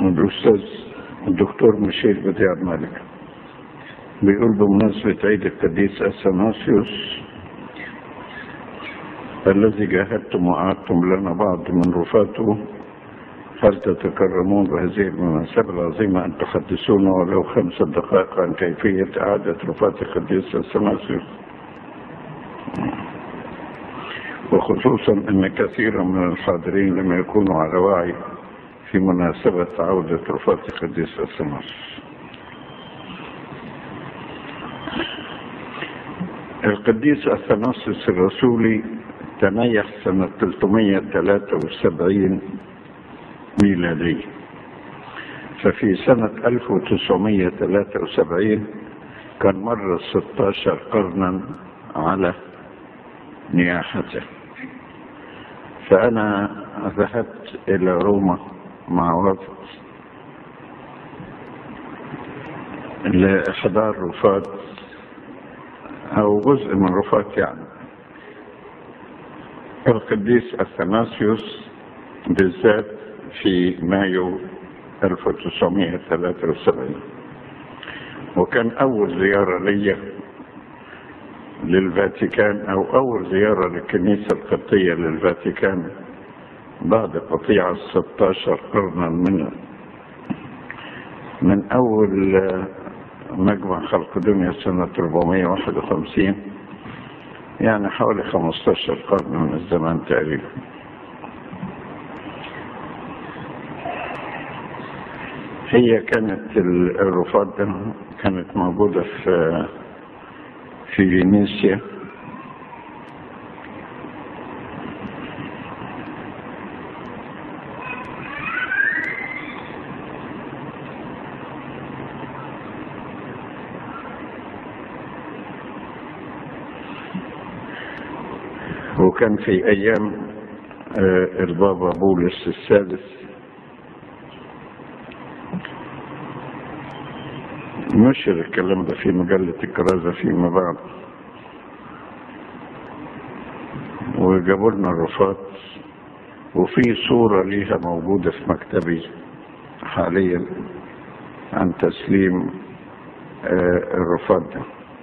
الأستاذ الدكتور مشير بديع مالك بيقول بمناسبة عيد القديس أثناسيوس الذي جاهدتم وأعدتم لنا بعض من رفاته هل تتكرمون بهذه المناسبة العظيمة أن تحدثونا ولو خمس دقائق عن كيفية إعادة رفات القديس أثناسيوس وخصوصا أن كثيرا من الحاضرين لم يكونوا على وعي في مناسبة عودة رفات القديس أثناسيوس القديس أثناسيوس الرسولي تنيح سنة 373 ميلادية ففي سنة 1973 كان مر 16 قرنا على نياحته فأنا ذهبت إلى روما مع وفد لإحضار رفات أو جزء من رفات يعني القديس أثناسيوس بالذات في مايو 1973 وكان أول زيارة لي للفاتيكان أو أول زيارة للكنيسة القبطية للفاتيكان بعد قطيعة 16 قرنا من من أول مجمع خلق دنيا سنة 451 يعني حوالي 15 قرن من الزمان تقريبا هي كانت الرفات ده كانت موجودة في في فينيسيا وكان في أيام البابا بولس السادس نشر الكلام ده في مجلة الكرازة فيما بعد وجابوا لنا الرفات وفي صورة ليها موجودة في مكتبي حاليا عن تسليم الرفات ده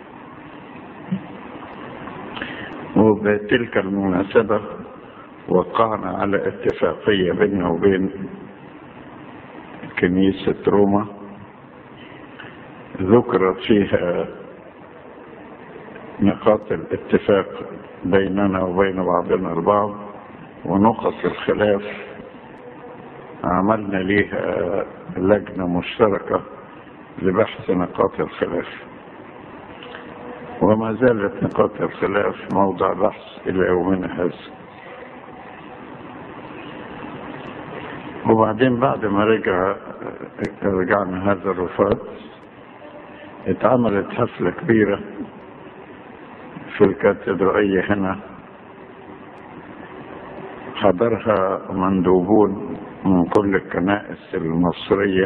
وبتلك المناسبة وقعنا على اتفاقية بيننا وبين كنيسة روما ذكرت فيها نقاط الاتفاق بيننا وبين بعضنا البعض ونقط الخلاف عملنا ليها لجنة مشتركة لبحث نقاط الخلاف وما زالت نقاط الخلاف موضع بحث إلى يومنا هذا وبعدين بعد ما رجع رجعنا هذا الرفات اتعملت حفلة كبيرة في الكاتدرائية هنا حضرها مندوبون من كل الكنائس المصرية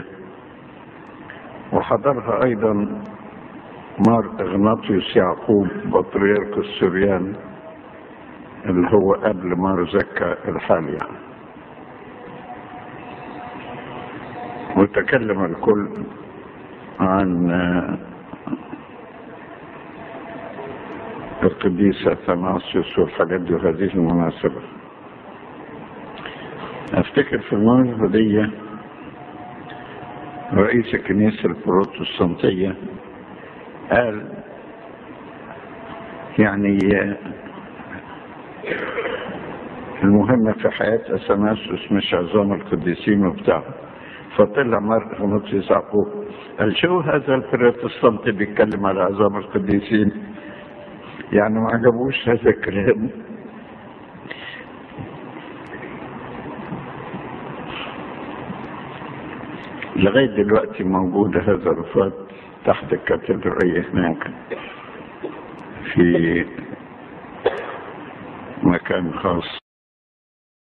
وحضرها أيضا مار إغناطيوس يعقوب بطريرك السوريان اللي هو قبل مار زكا الحالي وتكلم الكل عن القديس اثناسيوس والحاجات دي وهذه المناسبة افتكر في المناسبة دي رئيس الكنيسة البروتستانتية قال يعني المهم في حياة اثناسيوس مش عظام القديسين وبتاع فطلع مر غنوطيوس يعقوب قال شو هذا البروتستانت بيتكلم على عظام القديسين يعني ما عجبوش هذا الكلام لغاية دلوقتي موجودة هذا الرفات تحت الكاتدرائية هناك في مكان خاص